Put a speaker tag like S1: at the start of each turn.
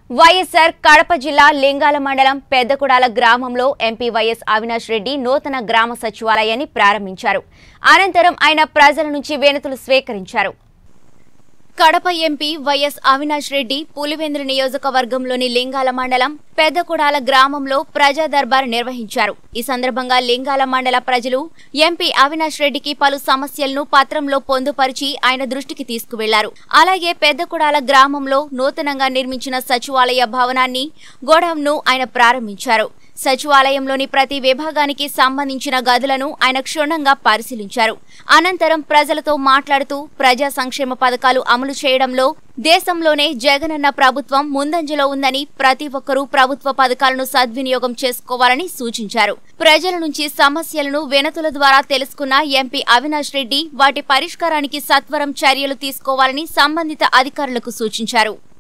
S1: వైఎస్ఆర్ కడప జిల్లా లింగాల మండలం పెద్దకుడాల గ్రామంలో ఎంపీ వైఎస్ అవినాష్ రెడ్డి నూతన గ్రామ సచివాలయాన్ని ప్రారంభించారు అనంతరం ఆయన ప్రజల నుంచి వినతులు స్వీకరించారు కడప ఎంపీ వైఎస్ అవినాష్ రెడ్డి పులివెందుల నియోజకవర్గంలోని లింగాల మండలం పెద్దకుడాల గ్రామంలో ప్రజా దర్బార్ నిర్వహించారు ఈ సందర్భంగా లింగాల మండల ప్రజలు ఎంపీ అవినాష్ రెడ్డికి పలు సమస్యలను పత్రంలో పొందుపరిచి ఆయన దృష్టికి తీసుకువెళ్లారు అలాగే పెద్దకుడాల గ్రామంలో నూతనంగా నిర్మించిన సచివాలయ భవనాన్ని గోడౌన్ను ఆయన ప్రారంభించారు సచివాలయంలోని ప్రతి విభాగానికి సంబంధించిన గదులను ఆయన క్షుణ్ణంగా పరిశీలించారు అనంతరం ప్రజలతో మాట్లాడుతూ ప్రజా సంక్షేమ పథకాలు అమలు చేయడంలో దేశంలోనే జగనన్న ప్రభుత్వం ముందంజలో ఉందని ప్రతి ఒక్కరూ ప్రభుత్వ పథకాలను సద్వినియోగం చేసుకోవాలని సూచించారు ప్రజల నుంచి సమస్యలను వినతుల ద్వారా తెలుసుకున్న ఎంపీ అవినాష్ రెడ్డి వాటి పరిష్కారానికి సత్వరం చర్యలు తీసుకోవాలని సంబంధిత అధికారులకు సూచించారు